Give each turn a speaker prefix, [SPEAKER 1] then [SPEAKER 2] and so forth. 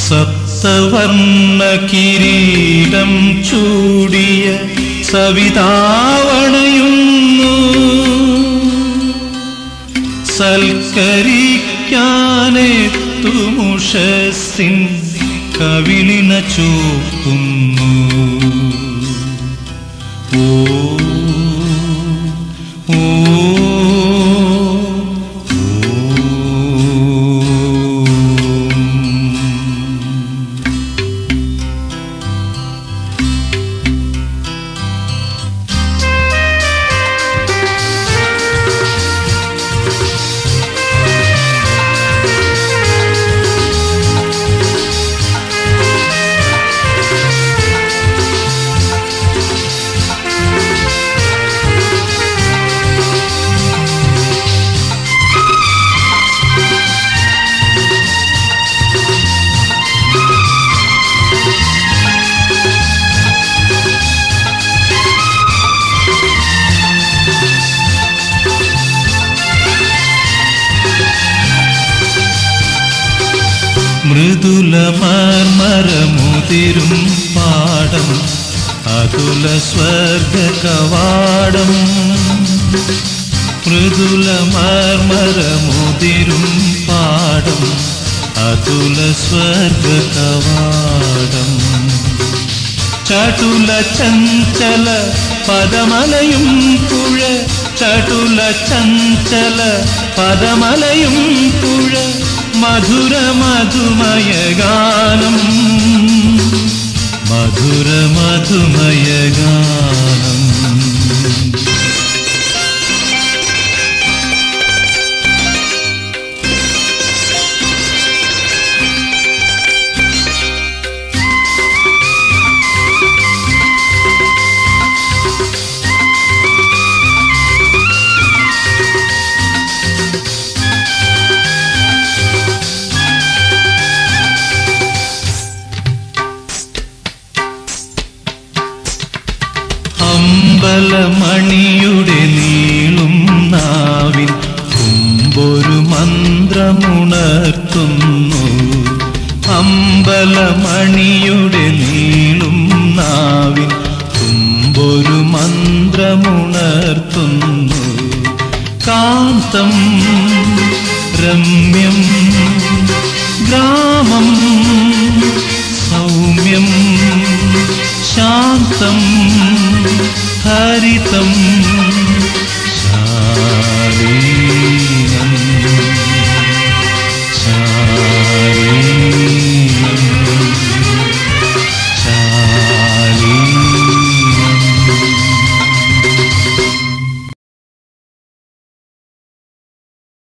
[SPEAKER 1] സപ്തവർണ്ണ കിരീടം ചൂടിയ സവിതാവണയുന്നു സൽക്കരിക്കാനെത്തുമുഷസിൻ കവിളിന ചൂക്കുന്നു ഓ ഓ ഓം. മൃദുല മർമരമുതിരും പാടം അതുല സ്വർഗ കവാടം മൃദുല മർമരമുതിരും പാടം അതുല സ്വർഗ കവാടം ചടുല ചഞ്ചല പദമലയും പുഴ ചടുല ചഞ്ചല പദമലയും പുഴ മധുര മധുമയ ഗാനം മധുര മധുമയ ഗാനം അമ്പലമണിയുടെ നീളും നാവിൽ കുമ്പൊരു മന്ത്രമുണർത്തുന്നു അമ്പലമണിയുടെ നീളും നാവിൽ കുമ്പൊരു മന്ത്രമുണർത്തുന്നു കാന്തം രമ്യം ഗ്രാമം സൗമ്യം ശാന്തം ഹരിതം